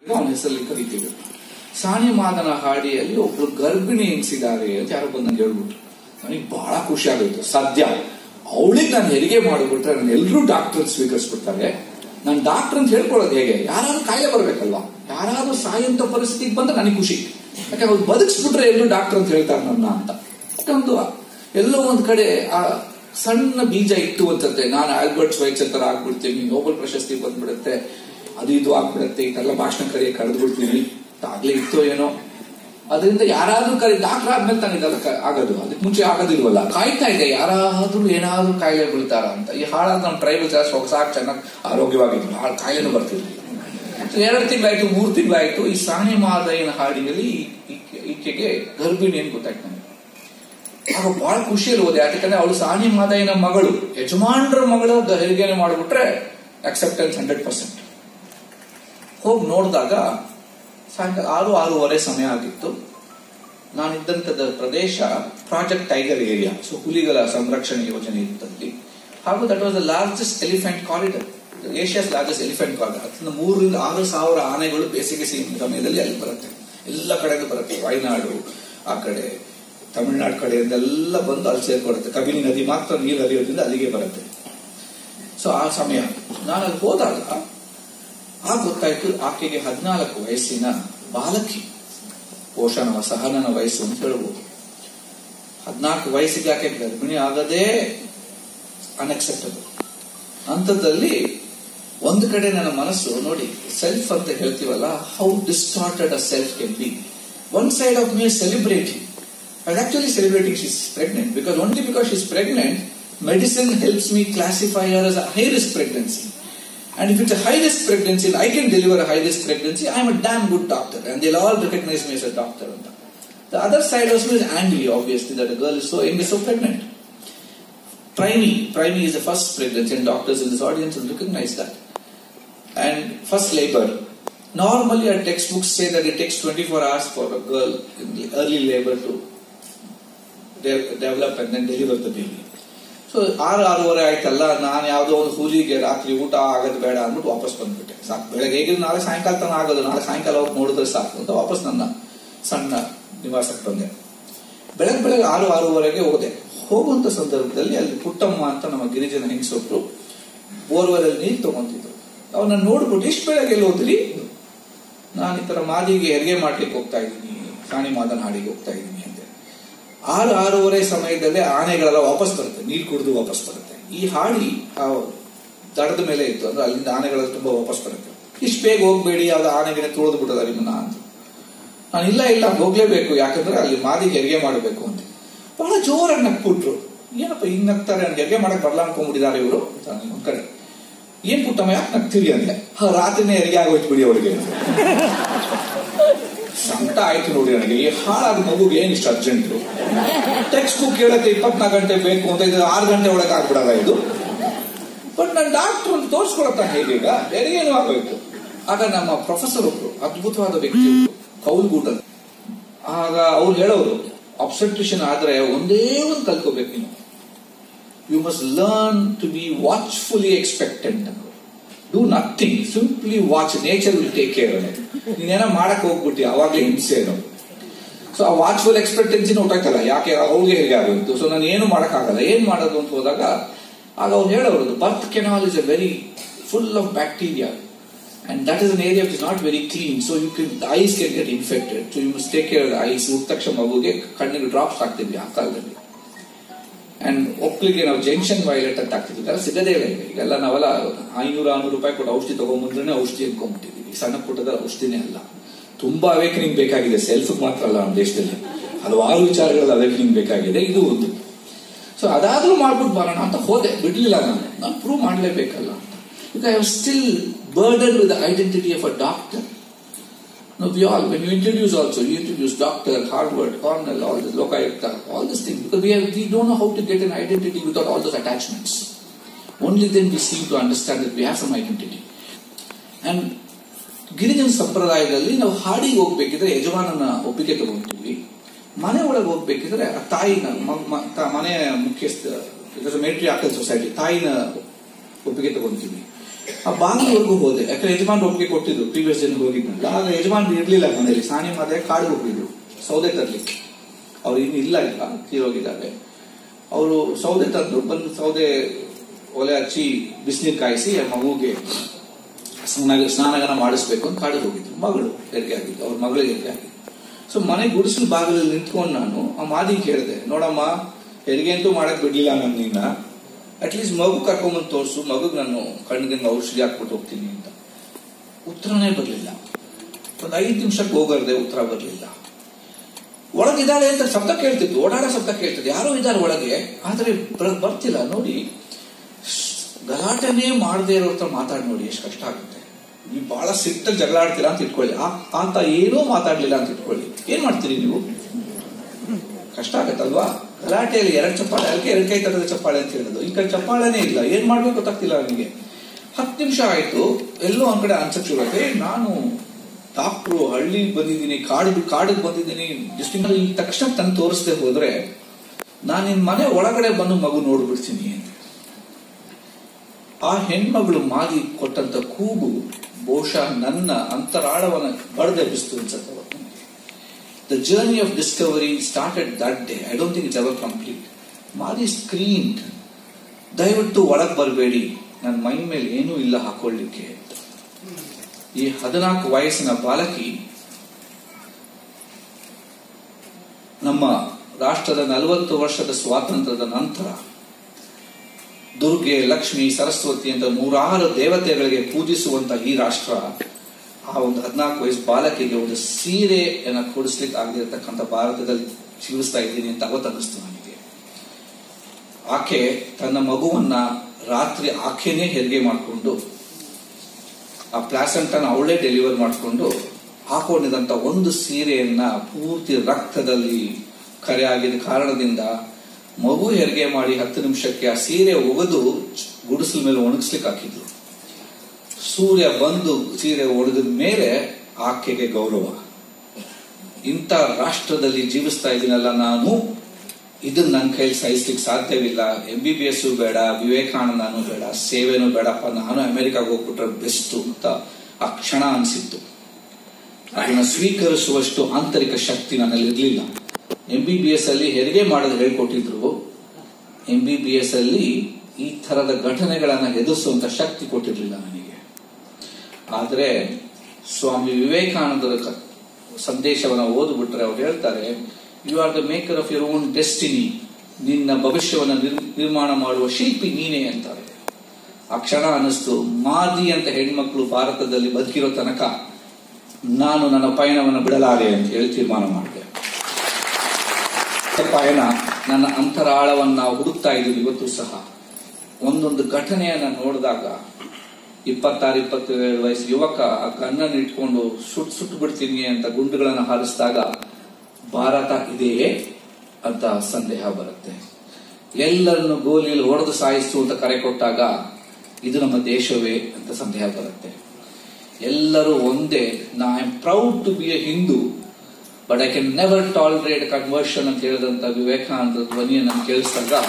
ಅವನ ಹೆಸರಲ್ಲಿ ಕರಿತೀವಿ ಸಾಣಿ ಮಾದನ ಹಾಡಿಯಲ್ಲಿ ಒಬ್ರು ಗರ್ಭಿಣಿ ಎನಿಸಿದ್ದಾರೆ ಅಂತ ಯಾರೋ ಬಂದು ನಂಗೆ ಹೇಳ್ಬಿಟ್ರು ನನಗೆ ಬಹಳ ಖುಷಿ ಆಗೋಯ್ತು ಸದ್ಯ ಅವಳಿಗೆ ನಾನು ಹೆರಿಗೆ ಮಾಡಿಬಿಟ್ರೆ ನಾನು ಎಲ್ಲರೂ ಡಾಕ್ಟರ್ ಸ್ವೀಕರಿಸ್ಬಿಡ್ತಾರೆ ನಾನು ಡಾಕ್ಟರ್ ಅಂತ ಹೇಳ್ಕೊಳ್ಳೋದು ಹೇಗೆ ಯಾರಾದ್ರೂ ಕಾಯಿಲೆ ಬರ್ಬೇಕಲ್ವಾ ಯಾರಾದ್ರೂ ಸಾಯಂತ ಪರಿಸ್ಥಿತಿಗೆ ಬಂದ್ರೆ ನನಗೆ ಖುಷಿ ಯಾಕೆ ಅವ್ರು ಬದುಕಿಸ್ಬಿಟ್ರೆ ಎಲ್ಲರೂ ಡಾಕ್ಟರ್ ಅಂತ ಹೇಳ್ತಾರೆ ನನ್ನ ಅಂತ ಯಾಕಂದು ಎಲ್ಲೋ ಒಂದ್ ಕಡೆ ಆ ಸಣ್ಣ ಬೀಜ ಇಟ್ಟು ಅಂತಂತೆ ನಾನು ಆಲ್ಬರ್ಟ್ ಸ್ವೈಚರ್ ತರ ಆಗ್ಬಿಡ್ತೀನಿ ನೋಬೆಲ್ ಪ್ರಶಸ್ತಿ ಬಂದ್ಬಿಡುತ್ತೆ ಅದು ಇದು ಆಗ್ಬಿಡುತ್ತೆ ಇದೆಲ್ಲ ಭಾಷಣ ಕರೆಯ ಕಳೆದು ಬಿಡ್ತೀನಿ ಆಗ್ಲೇ ಇತ್ತೋ ಏನೋ ಅದರಿಂದ ಯಾರಾದ್ರೂ ಕರಿ ಡಾಕ್ಟರ್ ಆದ್ಮೇಲೆ ತಾನೇ ಇದೆಲ್ಲ ಕ- ಆಗೋದು ಅದಕ್ಕೆ ಮುಂಚೆ ಆಗೋದಿಲ್ವಲ್ಲ ಕಾಯ್ತಾ ಇದೆ ಯಾರಾದ್ರೂ ಏನಾದ್ರೂ ಕಾಯಿಲೆ ಬೀಳ್ತಾರ ಅಂತ ಈ ಹಾಳಾದ ನಮ್ಮ ಟ್ರೈಬಲ್ ಜಾಸ್ತಿ ಸೊಗಸಾಗಿ ಚೆನ್ನಾಗಿ ಆರೋಗ್ಯವಾಗಿದ್ರು ಹಾಳು ಕಾಯಿಲೆನೂ ಬರ್ತಿರ್ಲಿಲ್ಲ So, ಎರಡು ತಿಂಗಳಾಯ್ತು ಮೂರು ತಿಂಗಳಾಯ್ತು ಈ ಸಾಣಿ ಮಾದಯ್ಯನ ಹಾಡಿನಲ್ಲಿ ಈ- ಈಕೆ- ಈಕೆಗೆ ಗರ್ಭಿಣಿ ಅಂತ ಗೊತ್ತಾಯ್ತು ನನಗೆ ಆಗ ಬಹಳ ಖುಷಿಯಲ್ಲಿ ಹೋದೆ ಯಾಕಂದ್ರೆ ಅವಳು ಸಾಣಿ ಮಾದಯ್ಯನ ಮಗಳು ಯಜಮಾನ್ರ ಮಗಳ ಹೆರಿಗೆನೆ ಮಾಡಿಬಿಟ್ರೆ ಅಕ್ಸೆಪ್ಟೆನ್ಸ್ ಹಂಡ್ರೆಡ್ ಪರ್ಸೆಂಟ್ ಹೋಗಿ ನೋಡಿದಾಗ ಸಾಯಂಕಾಲ ಆರು ಆರೂವರೆ ಸಮಯ ಆಗಿತ್ತು ನಾನಿದ್ದಂಥದ್ದು ಪ್ರದೇಶ ಪ್ರಾಜೆಕ್ಟ್ ಟೈಗರ್ ಏರಿಯಾ ಸೊ ಹುಲಿಗಳ ಸಂರಕ್ಷಣೆ ಯೋಜನೆ ಇದ್ದಲ್ಲಿ ಹಾಗೂ that was the largest elephant corridor Asia's largest elephant corridor ಅದನ್ನ ಮೂರರಿಂದ ಆರು ಸಾವಿರ ಆನೆಗಳು ಬೇಸಿಗೆ ಸೀಮ್ ಸಮಯದಲ್ಲಿ ಅಲ್ಲಿ ಬರುತ್ತೆ ಎಲ್ಲ ಕಡೆಗೂ ಬರುತ್ತೆ ವಯನಾಡು ಆ ಕಡೆ ತಮಿಳುನಾಡು ಕಡೆಯಿಂದೆಲ್ಲ ಬಂದು ಅಲ್ಲಿ ಸೇರ್ಕೊಡುತ್ತೆ ಕಬಿನಿ ನದಿ ಮಾತ್ರ ನೀರು ಹರಿಯೋದ್ರಿಂದ ಅಲ್ಲಿಗೆ ಬರುತ್ತೆ ಸೊ ಆ ಸಮಯ ನಾನು ಅಲ್ಲಿ ಹೋದಾಗ ಆ ಗೊತ್ತಾಯ್ತು ಆಕೆಗೆ ಹದಿನಾಲ್ಕು ವಯಸ್ಸಿನ ಬಾಲಕಿ ಪೋಷಣ ಸಹನನ ವಯಸ್ಸು ಅಂತ ಹೇಳ್ಬೋದು ಹದಿನಾಲ್ಕು ವಯಸ್ಸಿಗೆ ಆಕೆ ಗರ್ಭಿಣಿ ಆಗದೇ ಅನ್ಅಕ್ಸೆಪ್ಟಬಲ್ ಅಂಥದ್ದಲ್ಲಿ ಒಂದು ಕಡೆ ನನ್ನ ಮನಸ್ಸು ನೋಡಿ ಸೆಲ್ಫ್ ಅಂತ ಹೇಳ್ತೀವಲ್ಲ how distorted a self can be one side of me celebrating I actually celebrating she's pregnant because only because she's pregnant medicine helps me classify her as a high risk pregnancy and if it's a high risk pregnancy and I can deliver a high risk pregnancy I'm a damn good doctor and they'll all recognize me as a doctor ಅಂತ the other side also is angry obviously that a girl is so young is so pregnant Primey, primey is the first pregnancy, and doctors in this audience will recognize that. And first labor. Normally, our textbooks say that it takes 24 hours for a girl in the early labor to de- develop and then deliver the baby. So ಆರು ಆರೂವರೆ ಆಯ್ತಲ್ಲ ನಾನು ಯಾವುದೋ ಒಂದು ಕೂಲಿಗೆ ರಾತ್ರಿ ಊಟ ಆಗೋದು ಬೇಡ ಅಂದ್ಬಿಟ್ಟು ವಾಪಸ್ ಬಂದ್ಬಿಟ್ಟೆ ಸಾಕು ಬೆಳಗ್ಗೆ ಹೇಗಿದ್ರು ನಾಳೆ ಸಾಯಂಕಾಲ ತನಕ ಆಗೋದು ನಾಳೆ ಸಾಯಂಕಾಲ ಹೋಗಿ ನೋಡಿದ್ರೆ ಸಾಕು ಅಂತ ವಾಪಸ್ ನನ್ನ ಸಣ್ಣ ನಿವಾಸಕ್ಕೆ ಬಂದೆ ಬೆಳಗ್ಗೆ ಬೆಳಗ್ಗೆ ಆರು ಆರೂವರೆಗೆ ಹೋದೆ ಹೋಗುವಂತ ಸಂದರ್ಭದಲ್ಲಿ ಅಲ್ಲಿ ಪುಟ್ಟಮ್ಮ ಅಂತ ನಮ್ಮ ಗಿರಿಜನ ಹೆಂಗಸೊಬ್ರು ಬೋರ್ವೆಲಲ್ಲಿ ನೀರು ತಗೊಂತಿದ್ರು ಅವನ್ನ ನೋಡ್ಬಿಟ್ಟು ಇಷ್ಟು ಬೆಳಗ್ಗೆ ಎಲ್ಲಿ ಹೋದ್ರಿ ನಾನು ಈ ತರ ಮಾದಿಗೆ ಹೆರಿಗೆ ಮಾಡ್ಲಿಕ್ಕೆ ಹೋಗ್ತಾ ಇದ್ದೀನಿ ಸಾಣಿ ಮಾದನ ಹಾಡಿಗೆ ಹೋಗ್ತಾ ಇದ್ದೀನಿ ಅಂದೆ ಆರು ಆರೂವರೆ ಸಮಯದಲ್ಲೇ ಆನೆಗಳೆಲ್ಲ ವಾಪಸ್ ಬರುತ್ತೆ ನೀರು ಕುಡಿದು ವಾಪಸ್ ಬರುತ್ತೆ ಈ ಹಾಡಿ ಆ ದಡದ ಮೇಲೆ ಇತ್ತು ಅಂದ್ರೆ ಅಲ್ಲಿಂದ ಆನೆಗಳೆಲ್ಲ ತುಂಬಾ ವಾಪಸ್ ಬರುತ್ತೆ ಇಷ್ಟು ಬೇಗ ಹೋಗ್ಬೇಡಿ ಯಾವ್ದು ಆನೆಗೆ ತುಳಿದು ಬಿಟ್ಟದ ನಿಮ್ಮನ್ನ ಅಂತ ನಾನು ಇಲ್ಲ ಇಲ್ಲ ಹೋಗ್ಲೇಬೇಕು ಯಾಕಂದ್ರೆ ಅಲ್ಲಿ ಮಾದಿಗೆ ಹೆರಿಗೆ ಮಾಡಬೇಕು ಅಂತ ಬಹಳ ಜೋರಾಗಿ ನಕ್ಬಿಟ್ರು ಏನಪ್ಪ ಹಿಂಗ್ ನಗ್ತಾರೆ ನನ್ಗೆ ಹೆರಿಗೆ ಮಾಡಕ್ ಬರ್ಲಾ ಅನ್ಕೊಂಡ್ಬಿಟ್ಟಿದ್ದಾರೆ ಇವರು ಅಂತ ನಾನು ಒಂದ್ ಕಡೆ ಏನ್ ಪುಟ್ಟಮ್ಮ ಯಾಕೆ ನಗ್ತೀರಿ ಅಂದೆ "ಹ, ರಾತ್ರಿನೇ ಹೆರಿಗೆ ಆಗೋಯ್ತು ಬಿಡಿ ಅವಳಿಗೆ ಸಂಕಟ ಆಯ್ತು ನೋಡಿ ನನಗೆ ಈ ಹಾಳಾದ ಮಗುಗೆ ಏನ್ ಇಷ್ಟು ಅರ್ಜೆಂಟ್ ಟೆಕ್ಸ್ಟ್ ಬುಕ್ ಹೇಳಕ್ಕೆ ಇಪ್ಪತ್ನಾಲ್ಕು ಗಂಟೆ ಬೇಕು ಅಂತ ಇದು ಆರು ಗಂಟೆ ಒಳಗೆ ಆಗ್ಬಿಡಲ್ಲ ಇದು ಬಟ್ ನಾನು ಡಾಕ್ಟರ್ ಅಂತ ತೋರಿಸ್ಕೊಳತ್ತ ಹೇಗೀಗ ಹೆರಿಗೇನು ಆಗೋಯ್ತು ಆಗ ನಮ್ಮ ಪ್ರೊಫೆಸರ್ ಒಬ್ರು ಅದ್ಭುತವಾದ ವ್ಯಕ್ತಿ ಒಬ್ರು ಕೌಲ್ಗೂಟಲ್ ಆಗ ಅವ್ರು ಹೇಳೋರು ಅಬ್ಸೆಂಟ್ರಿಷನ್ ಆದ್ರೆ ಒಂದೇ ಒಂದು ಕಲ್ಕೋಬೇಕು ನೀನು you must learn to be watchfully expectant do nothing simply watch nature will take care ನೀನೇನೋ ಮಾಡಕ್ ಹೋಗ್ಬಿಟ್ಟಿ ಅವಾಗ್ಲೇ ಹಿಂಸೆ ಇರೋದು ಸೊ ಆ ವಾಚ್ಫುಲ್ ಎಕ್ಸ್ಪೆಕ್ಟೆನ್ಸಿ ಹೊಟ್ಟಾಗ್ತಲ್ಲ ಯಾಕೆ ಅವ್ರಿಗೆ ಹೇಗೆ ಆಗೋಯ್ತು ಸೊ ನಾನು ಏನು ಮಾಡಕ್ಕಾಗಲ್ಲ ಏನ್ ಮಾಡೋದು ಅಂತ ಹೋದಾಗ ಆಗ ಅವ್ರು ಹೇಳೋರು birth canal is a very full of bacteria and that is an area which is not very clean so you can the eyes can get infected so you must take care of the eyes ಹೋದ ತಕ್ಷಣ ಮಗುಗೆ ಕಣ್ಣಿಗೆ drops ಹಾಕ್ತಿದ್ವಿ ಆ ಕಾಲದಲ್ಲಿ and ಒಕ್ಕಲಿಗೆ ನಾವು junction violet ಅಂತ ಹಾಕ್ತಿದ್ವಿ ಅದೆಲ್ಲ ಸಿಗದೇ ಇಲ್ಲ ಈಗ ಈಗೆಲ್ಲ ನಾವೆಲ್ಲ ಐನೂರು ಆರ್ನೂರು ರೂಪಾಯಿ ಕೊಟ್ಟು ಔಷಧಿ ತಗೊಂಬಂದ್ರೆ ಔಷಧಿ ಅನ್ಕೊಂಡ್ಬಿಟ್ಟಿದ್ವಿ ಸಣ್ಣ ಪುಟ್ಟದ ಔಷಧಿನೇ ಅಲ್ಲ ತುಂಬಾ ಅವೇಕನಿಂಗ್ ಬೇಕಾಗಿದೆ ಸೆಲ್ಫ್ ಮಾತ್ರ ಅಲ್ಲ ನಮ್ಮ ದೇಶದಲ್ಲಿ ಹಲವಾರು ವಿಚಾರಗಳಲ್ಲಿ ಅವೇಕನಿಂಗ್ ಬೇಕಾಗಿದೆ ಇದು ಒಂದು ಸೊ ಅದಾದ್ರೂ ಮಾಡ್ಬಿಟ್ಟು ಬರೋಣ ಅಂತ ಹೋದೆ ಬಿಡ್ಲಿಲ್ಲ ನಾನು ನಾನು ಪ್ರೂವ್ ಮಾಡಲೇಬೇಕಲ್ಲ ಅಂತ because I was still burdened with the identity of a doctor. Now, we all, when you introduce also, you introduce doctor, Harvard, Cornell, all this, Lokayukta, all these things, because we, have, we don't know how to get an identity without all those attachments. Only then we seem to understand that we have some identity. And ಗಿರಿಜನ ಸಂಪ್ರದಾಯದಲ್ಲಿ ನಾವು ಹಾಡಿಗೆ ಹೋಗ್ಬೇಕಿದ್ರೆ ಯಜಮಾನನ ಒಪ್ಪಿಗೆ ತಗೊಂತೀವಿ ಮನೆ ಒಳಗೆ ಹೋಗ್ಬೇಕಿದ್ರೆ ಆ ತಾಯಿನ ಮ- ಮ- ತ- ಮನೆಯ ಮುಖ್ಯಸ್ಥ ಮಿಲಿಟರಿ ಆಕಲ್ ಸೊಸೈಟಿ ತಾಯಿನ ಒಪ್ಪಿಗೆ ತಗೊಂತೀವಿ ಆ ಬಾಗಿಲವರೆಗೂ ಹೋದೆ ಯಾಕಂದ್ರೆ ಯಜಮಾನ್ ಒಪ್ಪಿಗೆ ಕೊಟ್ಟಿದ್ರು ಪ್ರೀವಿಯಸ್ ಜನ ಹೋಗಿದ್ನಲ್ಲ ಆಗ ಯಜಮಾನ್ ಇರ್ಲಿಲ್ಲ ಮನೇಲಿ ಸಾನಿ ಮಾದೆ ಕಾಡಿಗೆ ಹೋಗಿದ್ರು ಸೌದೆ ತರ್ಲಿಕ್ಕೆ ಅವ್ರು ಇನ್ನು ಇಲ್ಲ ಈಗ ತೀರೋಗಿದ್ದಾರೆ ಅವರು ಸೌದೆ ತಂದು ಬಂದು ಸೌದೆ ಒಲೆ ಹಚ್ಚಿ ಬಿಸಿನೀರು ಕಾಯಿಸಿ ಆ ಮಗುಗೆ ಸ್ನಾನ ಸ್ನಾನಗನ ಮಾಡಿಸ್ಬೇಕು ಅಂತ ಕಾಡಿಗೆ ಹೋಗಿದ್ರು ಮಗಳು ಹೆರಿಗೆ ಆಗಿದ್ದು ಅವ್ರ ಮಗಳಿಗೆ ಹೆರಿಗೆ ಆಗಿದ್ದು ಸೊ ಮನೆ ಗುಡಿಸಲು ಬಾಗಿಲಲ್ಲಿ ನಿಂತ್ಕೊಂಡು ನಾನು ಆ ಮಾದಿ ಕೇಳಿದೆ ನೋಡಮ್ಮ ಹೆರಿಗೆ ಅಂತೂ ಮಾಡಕ್ ಬಿಡ್ಲಿಲ್ಲ ನಾನು ನಿನ್ನ ಅಟ್ಲೀಸ್ಟ್ ಮಗು ಕರ್ಕೊಂಬಂದು ತೋರಿಸು ಮಗುಗ್ ನಾನು ಕಣ್ಣಿಗೆ ಔಷಧಿ ಹಾಕ್ಬಿಟ್ಟು ಹೋಗ್ತೀನಿ ಅಂತ ಉತ್ತರನೇ ಬರಲಿಲ್ಲ ಒಂದು ಐದು ನಿಮಿಷಕ್ಕೆ ಹೋಗರ್ದೆ ಉತ್ತರ ಬರಲಿಲ್ಲ ಒಳಗಿದ್ದಾಳೆ ಅಂತ ಶಬ್ದ ಕೇಳ್ತಿತ್ತು ಓಡಾಡೋ ಶಬ್ದ ಕೇಳ್ತಿತ್ತು ಯಾರೋ ಇದ್ದಾರೆ ಒಳಗೆ ಆದ್ರೆ ಬರ್- ಬರ್ತಿಲ್ಲ ನೋಡಿ ಗಲಾಟೆನೇ ಮಾಡದೇ ಇರೋ ಹತ್ರ ಮಾತಾಡಿ ನೋಡಿ ಎಷ್ಟು ಕಷ್ಟ ಆಗುತ್ತೆ ನೀವು ಬಹಳ ಸಿಟ್ಟಲ್ಲಿ ಜಗಳ ಆಡ್ತೀರಾ ಅಂತ ಇಟ್ಕೊಳ್ಳಿ ಆ ಅಂತ ಏನೂ ಮಾತಾಡ್ಲಿಲ್ಲ ಅಂತ ಇಟ್ಕೊಳ್ಳಿ ಏನ್ ಮಾಡ್ತೀರಿ ನೀವು ಕಷ್ಟ ಆಗತ್ತಲ್ವಾ ಗಲಾಟೆಯಲ್ಲಿ ಎರಡು ಚಪ್ಪಾಳೆ ಅದಕ್ಕೆ ಎರಡು ಕೈ ತರದ ಚಪ್ಪಾಳೆ ಅಂತ ಹೇಳೋದು ಈ ಕೈ ಚಪ್ಪಾಳೆನೇ ಇಲ್ಲ ಏನ್ ಮಾಡ್ಬೇಕು ಗೊತ್ತಾಗ್ತಿಲ್ಲ ನನಗೆ ಹತ್ತು ನಿಮಿಷ ಆಯ್ತು ಎಲ್ಲೋ ಒಂದ್ ಕಡೆ ಅನ್ಸಕ್ ಶುರು ಆಯ್ತು, ಏ ನಾನು ಡಾಕ್ಟ್ರು ಹಳ್ಳಿ ಬಂದಿದ್ದೀನಿ ಕಾಡಿಗೆ ಕಾಡಿಗೆ ಬಂದಿದ್ದೀನಿ ಡಿಸ್ಟಿಂಗ್ ಈ ತಕ್ಷಣ ತಂದು ತೋರಿಸದೆ ಹೋದ್ರೆ ನಾನು ನಿನ್ ಮನೆ ಒಳಗಡೆ ಬಂದು ಮಗು ನೋಡ್ಬಿಡ್ತೀನಿ ಅಂತ ಆ ಹೆಣ್ಮಗಳು ಮಾದಿ ಕೊಟ್ಟಂತ ಕೂಗು ಬಹುಶಃ ನನ್ನ ಅಂತರಾಳವನ್ನ ಬಡದೆಬ್ಬಿಸ್ತು ಅನ್ಸುತ್ತೆ ಅವತ್ತು. The journey of discovery started that day. I don't think it's ever complete. ಮಾದಿ ಸ್ಕ್ರೀನ್ಡ್ ದಯವಿಟ್ಟು ಒಳಗ್ ಬರಬೇಡಿ ನನ್ನ ಮೈ ಮೇಲೆ ಏನೂ ಇಲ್ಲ ಹಾಕೊಳ್ಳಿಕ್ಕೆ ಈ ಹದಿನಾಲ್ಕು ವಯಸ್ಸಿನ ಬಾಲಕಿ ನಮ್ಮ ರಾಷ್ಟ್ರದ ನಲವತ್ತು ವರ್ಷದ ಸ್ವಾತಂತ್ರ್ಯದ ನಂತರ ದುರ್ಗೆ ಲಕ್ಷ್ಮಿ ಸರಸ್ವತಿ ಅಂತ ನೂರಾರು ದೇವತೆಗಳಿಗೆ ಪೂಜಿಸುವಂತ ಈ ರಾಷ್ಟ್ರ ಆ ಒಂದು ಹದಿನಾಲ್ಕು ವಯಸ್ಸು ಬಾಲಕಿಗೆ ಒಂದು ಸೀರೆಯನ್ನ ಕೊಡಿಸ್ಲಿಕ್ಕೆ ಆಗದಿರತಕ್ಕಂಥ ಭಾರತದಲ್ಲಿ ಜೀವಿಸ್ತಾ ಇದ್ದೀನಿ ಅಂತ ಅವತ್ತು ಅನ್ನಿಸ್ತು ನನಗೆ ಆಕೆ ತನ್ನ ಮಗುವನ್ನ ರಾತ್ರಿ ಆಕೆನೇ ಹೆರಿಗೆ ಮಾಡಿಕೊಂಡು ಆ ಪ್ಲಾಸೆಂಟನ ಅವಳೇ ಡೆಲಿವರ್ ಮಾಡಿಕೊಂಡು ಹಾಕೊಂಡಿದಂತ ಒಂದು ಸೀರೆಯನ್ನ ಪೂರ್ತಿ ರಕ್ತದಲ್ಲಿ ಕರೆ ಆಗಿದ ಕಾರಣದಿಂದ ಮಗು ಹೆರಿಗೆ ಮಾಡಿ ಹತ್ತು ನಿಮಿಷಕ್ಕೆ ಆ ಸೀರೆ ಒಗೆದು ಗುಡಿಸಲ ಮೇಲೆ ಒಣಗಿಸ್ಲಿಕ್ಕೆ ಹಾಕಿದ್ರು ಸೂರ್ಯ ಬಂದು ಸೀರೆ ಒಡೆದ ಮೇಲೆ ಆಕೆಗೆ ಗೌರವ ಇಂಥ ರಾಷ್ಟ್ರದಲ್ಲಿ ಜೀವಿಸ್ತಾ ಇದ್ದೀನಲ್ಲ ನಾನು ಇದನ್ನ ನನ್ನ ಕೈಲಿ ಸಹಿಸ್ಲಿಕ್ಕೆ ಸಾಧ್ಯವಿಲ್ಲ ಎಂ ಬಿ ಬಿ ಎಸ್ ಬೇಡ ವಿವೇಕಾನಂದನೂ ಬೇಡ ಸೇವೆನೂ ಬೇಡಪ್ಪ ನಾನು ಅಮೆರಿಕಾಗೆ ಹೋಗ್ಬಿಟ್ರೆ ಬೆಸ್ಟ್ ಅಂತ ಆ ಕ್ಷಣ ಅನಿಸಿತ್ತು ಅದನ್ನ ಸ್ವೀಕರಿಸುವಷ್ಟು ಆಂತರಿಕ ಶಕ್ತಿ ನನ್ನಲ್ಲಿ ಇರಲಿಲ್ಲ ಎಂ ಬಿ ಬಿ ಎಸ್ ಅಲ್ಲಿ ಹೆರಿಗೆ ಮಾಡೋದು ಹೇಳ್ಕೊಟ್ಟಿದ್ರು ಎಂ ಬಿ ಬಿ ಎಸ್ ಅಲ್ಲಿ ಈ ತರದ ಘಟನೆಗಳನ್ನ ಎದುರಿಸುವಂತ ಶಕ್ತಿ ಕೊಟ್ಟಿರಲಿಲ್ಲ ನನಗೆ ಆದ್ರೆ ಸ್ವಾಮಿ ವಿವೇಕಾನಂದರ ಕ- ಸಂದೇಶವನ್ನ ಓದ್ಬಿಟ್ರೆ ಅವ್ರು ಹೇಳ್ತಾರೆ you are the maker of your own destiny ನಿನ್ನ ಭವಿಷ್ಯವನ್ನು ನಿರ್- ನಿರ್ಮಾಣ ಮಾಡುವ ಶಿಲ್ಪಿ ನೀನೇ ಅಂತಾರೆ ಆ ಕ್ಷಣ ಅನ್ನಿಸ್ತು ಮಾದಿ ಅಂತ ಹೆಣ್ಮಕ್ಳು ಭಾರತದಲ್ಲಿ ಬದುಕಿರೋ ತನಕ ನಾನು ನನ್ನ ಪಯಣವನ್ನು ಬಿಡಲಾರೆ ಅಂತ ಹೇಳಿ ತೀರ್ಮಾನ ಮಾಡಿದೆ ಪಯಣ ನನ್ನ ಅಂತರಾಳವನ್ನ ಹುಡುಕ್ತಾ ಇದ್ದೀವಿ ಇವತ್ತು ಸಹ ಒಂದೊಂದು ಘಟನೆಯನ್ನ ನೋಡಿದಾಗ ಇಪ್ಪತ್ತಾರು ಇಪ್ಪತ್ತೇಳು ವಯಸ್ಸು ಯುವಕ ಆ ಗನ್ನನ್ನು ಇಟ್ಕೊಂಡು ಸುಟ್ ಸುಟ್ಟು ಬಿಡ್ತೀನಿ ಅಂತ ಗುಂಡುಗಳನ್ನು ಹಾರಿಸಿದಾಗ ಭಾರತ ಇದೆಯೇ ಅಂತ ಸಂದೇಹ ಬರುತ್ತೆ ಎಲ್ಲರನ್ನು ಗೋಲಿಯಲ್ಲಿ ಹೊಡೆದು ಸಾಯಿಸು ಅಂತ ಕರೆ ಕೊಟ್ಟಾಗ ಇದು ನಮ್ಮ ದೇಶವೇ ಅಂತ ಸಂದೇಹ ಬರುತ್ತೆ ಎಲ್ಲರೂ ಒಂದೇ ನಾ I am proud to be a Hindu but I can never tolerate conversion ಅಂತ ಹೇಳಿದಂತ ವಿವೇಕಾನಂದ ಧ್ವನಿಯನ್ನು ನಾನು ಕೇಳಿಸಿದಾಗ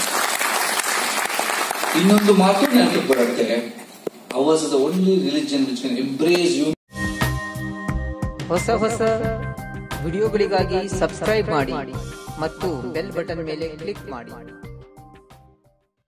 ಇನ್ನೊಂದು ಮಾತು ನೆನಪಿಗೆ ಬರುತ್ತೆ ours the only religion which can embrace you ಹೊಸ ಹೊಸ ವಿಡಿಯೋಗಳಿಗಾಗಿ ಸಬ್ಸ್ಕ್ರೈಬ್ ಮಾಡಿ ಮತ್ತು ಬೆಲ್ ಬಟನ್ ಮೇಲೆ ಕ್ಲಿಕ್ ಮಾಡಿ